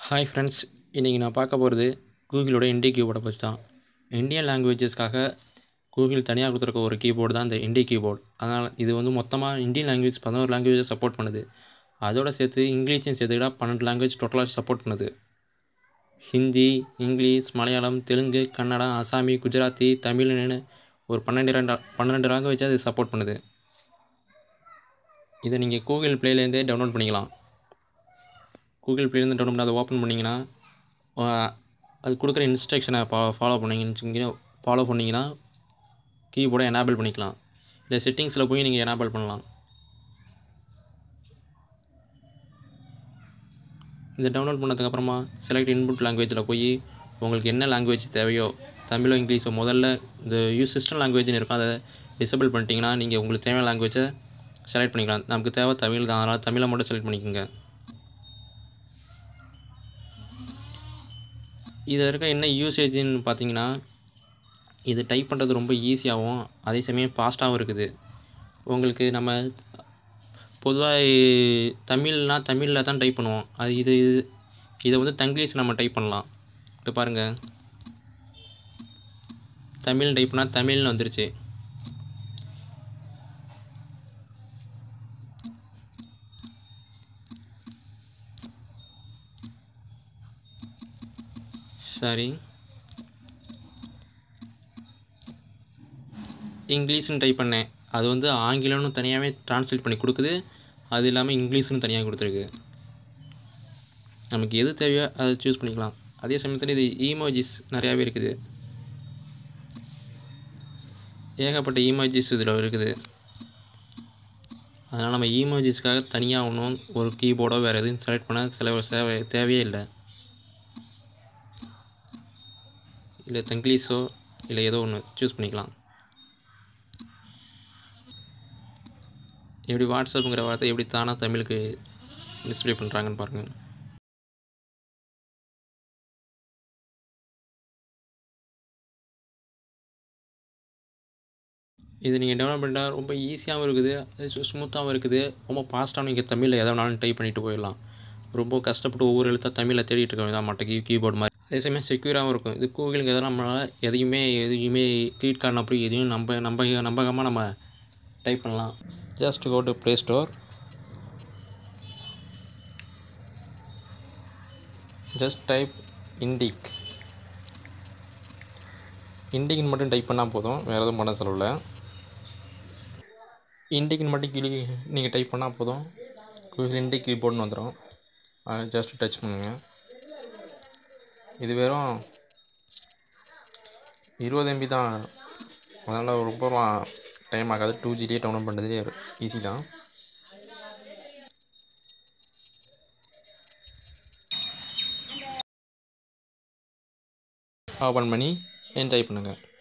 hi friends இன்றைக்கி நான் பார்க்க போகிறது கூகுளோட இண்டி கீபோர்டை பற்றி தான் இந்தியன் லாங்குவேஜஸ்க்காக கூகுள் தனியாக கொடுத்துருக்க ஒரு கீபோர்டு தான் இந்த இண்டி கீபோர்ட் அதனால் இது வந்து மொத்தமாக இந்தியன் லாங்குவேஜ் பதினோரு லாங்குவேஜை சப்போர்ட் பண்ணுது அதோட சேர்த்து இங்கிலீஷையும் சேர்த்துக்கிட்டா பன்னெண்டு லாங்குவேஜ் டோட்டலாக சப்போர்ட் பண்ணுது ஹிந்தி இங்கிலீஷ் மலையாளம் தெலுங்கு கன்னடா அசாமி குஜராத்தி தமிழ்னு ஒரு பன்னெண்டு ரெண்டு பன்னெண்டு லாங்குவேஜை அது சப்போர்ட் பண்ணுது இதை நீங்கள் கூகுள் ப்ளேலேருந்தே டவுன்லோட் பண்ணிக்கலாம் கூகுள் ப்ளேலேருந்து டவுன்லோட் பண்ணி அதை ஓப்பன் பண்ணிங்கன்னா அது கொடுக்குற இன்ஸ்ட்ரக்ஷனை ஃபா ஃபாலோ பண்ணிங்கன்னு ஃபாலோ பண்ணிங்கன்னா கீபோர்டை எனேபிள் பண்ணிக்கலாம் இல்லை செட்டிங்ஸில் போய் நீங்கள் எனேபிள் பண்ணலாம் இந்த டவுன்லோட் பண்ணதுக்கப்புறமா செலக்ட் இன்புட் லாங்குவேஜில் போய் உங்களுக்கு என்ன லாங்குவேஜ் தேவையோ தமிழோ இங்கிலீஷோ முதல்ல இந்த யூஸ் சிஸ்டம் லாங்குவேஜ்னு இருக்கும் அதை டிசபிள் பண்ணிட்டீங்கன்னா நீங்கள் உங்களுக்கு தேவையான லாங்குவேஜை செலக்ட் பண்ணிக்கலாம் நமக்கு தேவை தமிழ் தான் அதனால் தமிழை மட்டும் செலக்ட் பண்ணிக்கோங்க இதில் இருக்க என்ன யூசேஜ்னு பார்த்தீங்கன்னா இது டைப் பண்ணுறது ரொம்ப ஈஸியாகவும் அதே சமயம் ஃபாஸ்ட்டாகவும் இருக்குது உங்களுக்கு நம்ம பொதுவாக தமிழ்னா தமிழில் தான் டைப் பண்ணுவோம் அது இது இதை வந்து தங்கிலீஷ் நம்ம டைப் பண்ணலாம் இப்போ பாருங்கள் தமிழ் டைப் பண்ணால் தமிழ்னு வந்துருச்சு சரி இங்கிலீஷ்னு டைப் பண்ணேன் அது வந்து ஆங்கிலம்னு தனியாகவே ட்ரான்ஸ்லேட் பண்ணி கொடுக்குது அது இல்லாமல் இங்கிலீஷ்னு தனியாக கொடுத்துருக்கு நமக்கு எது தேவையோ அதை சூஸ் பண்ணிக்கலாம் அதே சமயத்தில் இது ஈமோஜிஸ் நிறையாவே இருக்குது ஏகப்பட்ட ஈமோஜிஸ் இதில் இருக்குது அதனால் நம்ம ஈமோஜிஸ்க்காக தனியாக ஒன்றும் ஒரு கீபோர்டோ வேறு எதுவும் செலக்ட் பண்ண சில சேவை தேவையே இல்லை இல்லை தங்கிலீஷோ இல்லை ஏதோ ஒன்று சூஸ் பண்ணிக்கலாம் எப்படி வாட்ஸ்அப்புங்கிற வார்த்தை எப்படி தானாக தமிழுக்கு டிஸ்பிளே பண்ணுறாங்கன்னு பாருங்கள் இது நீங்கள் டெவலப் பண்ணிட்டால் ரொம்ப ஈஸியாகவும் இருக்குது ஸ்மூத்தாகவும் இருக்குது ரொம்ப ஃபாஸ்ட்டாகவும் நீங்கள் தமிழில் எதை வேணாலும் டைப் பண்ணிட்டு போயிடலாம் ரொம்ப கஷ்டப்பட்டு ஒவ்வொரு எழுத்தாக தமிழில் தேடிட்டு இருக்க வேண்டாம் மற்ற கீ கீபோர்டு மாதிரி அதே சமயம் செக்யூராகவும் இருக்கும் இது கூகுளுக்கு எதாவது நம்மளால் எதையுமே எதையுமே கிரெடிட் கார்டு அப்படி எதையும் நம்ப நம்ப நம்பகமாக நம்ம டைப் பண்ணலாம் just go to Play Store just type Indic இண்டிக்னு மட்டும் டைப் பண்ணால் போதும் வேறு எதுவும் பண்ண செலவில் இண்டிக்னு மட்டும் கிளி நீங்கள் டைப் பண்ணால் போதும் கூகுள் இண்டிக் கீபோர்டுன்னு வந்துடும் அதை ஜஸ்ட் டச் பண்ணுங்கள் இது வெறும் இருபது எம்பி தான் அதனால் ரொம்ப டைம் ஆகாது டூ ஜிடியே டவுன்லோட் பண்ணுறதுலே ஈஸி தான் ஓப்பன் பண்ணி என்ஜாய் பண்ணுங்கள்